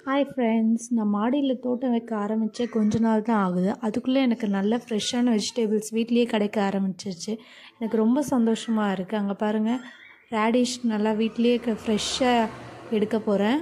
hi friends நான் மாடியில் தோட்டம் வைக்க ஆரம்பித்து கொஞ்ச நாள் தான் ஆகுது அதுக்குள்ளே எனக்கு நல்ல ஃப்ரெஷ்ஷான வெஜிடபிள்ஸ் வீட்லேயே கிடைக்க ஆரம்பிச்சிருச்சு எனக்கு ரொம்ப சந்தோஷமாக இருக்குது அங்கே பாருங்கள் ரேடிஷ் நல்லா வீட்லேயே ஃப்ரெஷ்ஷாக எடுக்க போகிறேன்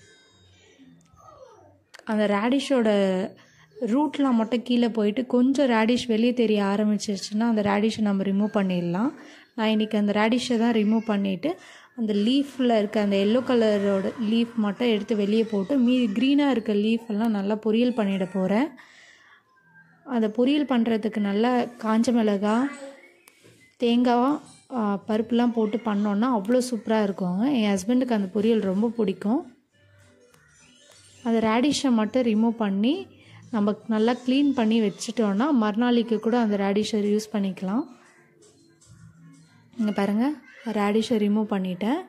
அந்த ரேடிஷோட ரூட்லாம் மட்டும் கீழே போயிட்டு கொஞ்சம் ரேடிஷ் வெளியே தெரிய ஆரம்பிச்சிருச்சுன்னா அந்த ரேடிஷை நம்ம ரிமூவ் பண்ணிடலாம் நான் இன்றைக்கி அந்த ரேடிஷை தான் ரிமூவ் பண்ணிவிட்டு அந்த லீஃபில் இருக்க அந்த எல்லோ கலரோட லீஃப் மட்டும் எடுத்து வெளியே போட்டு மீதி க்ரீனாக இருக்க லீஃப் எல்லாம் நல்லா பொரியல் பண்ணிட போகிறேன் அதை பொரியல் பண்ணுறதுக்கு நல்லா காஞ்ச மிளகாய் தேங்காய் ஆ, பருப்புலாம் போட்டு பண்ணோன்னா அவ்வளோ சூப்பராக இருக்குங்க என் ஹஸ்பண்டுக்கு அந்த பொரியல் ரொம்ப பிடிக்கும் அந்த ரேடிஷை மட்டும் ரிமூவ் பண்ணி நம்ம நல்லா க்ளீன் பண்ணி வச்சுட்டோன்னா மறுநாளைக்கு கூட அந்த ரேடிஷை யூஸ் பண்ணிக்கலாம் இங்கே பாருங்கள் ரேடிஷை ரிமூவ் பண்ணிட்டேன்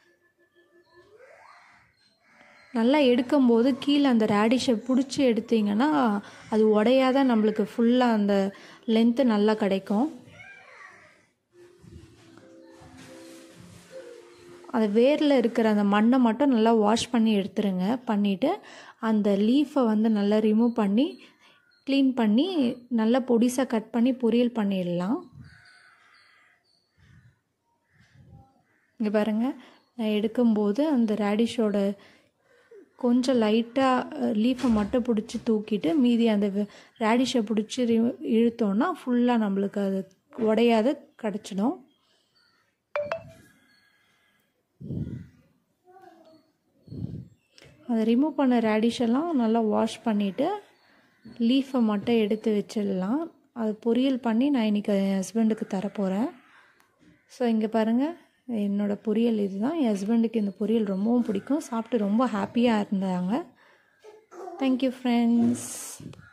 நல்லா எடுக்கும்போது கீழே அந்த ரேடிஷை பிடிச்சி எடுத்தீங்கன்னா அது உடையாத நம்மளுக்கு ஃபுல்லாக அந்த லென்த்து நல்லா கிடைக்கும் அது வேரில் இருக்கிற அந்த மண்ணை மட்டும் நல்லா வாஷ் பண்ணி எடுத்துருங்க பண்ணிவிட்டு அந்த லீஃபை வந்து நல்லா ரிமூவ் பண்ணி க்ளீன் பண்ணி நல்லா பொடிசாக கட் பண்ணி பொரியல் பண்ணிடலாம் இங்கே பாருங்கள் நான் எடுக்கும்போது அந்த ரேடிஷோட கொஞ்சம் லைட்டாக லீஃபை மட்டும் பிடிச்சி தூக்கிட்டு மீதி அந்த ரேடிஷை பிடிச்சி இழுத்தோன்னா ஃபுல்லாக நம்மளுக்கு அது உடையாத கிடச்சிடும் அதை ரிமூவ் பண்ண ரேடிஷ் எல்லாம் நல்லா வாஷ் பண்ணிவிட்டு லீஃபை மட்டும் எடுத்து வச்சிடலாம் அது பொரியல் பண்ணி நான் இன்றைக்கி என் ஹஸ்பண்டுக்கு தரப்போகிறேன் ஸோ இங்கே பாருங்கள் என்னோடய பொரியல் இதுதான் என் ஹஸ்பண்டுக்கு இந்த பொரியல் ரொம்பவும் பிடிக்கும் சாப்பிட்டு ரொம்ப ஹாப்பியாக இருந்தாங்க தேங்க்யூ ஃப்ரெண்ட்ஸ்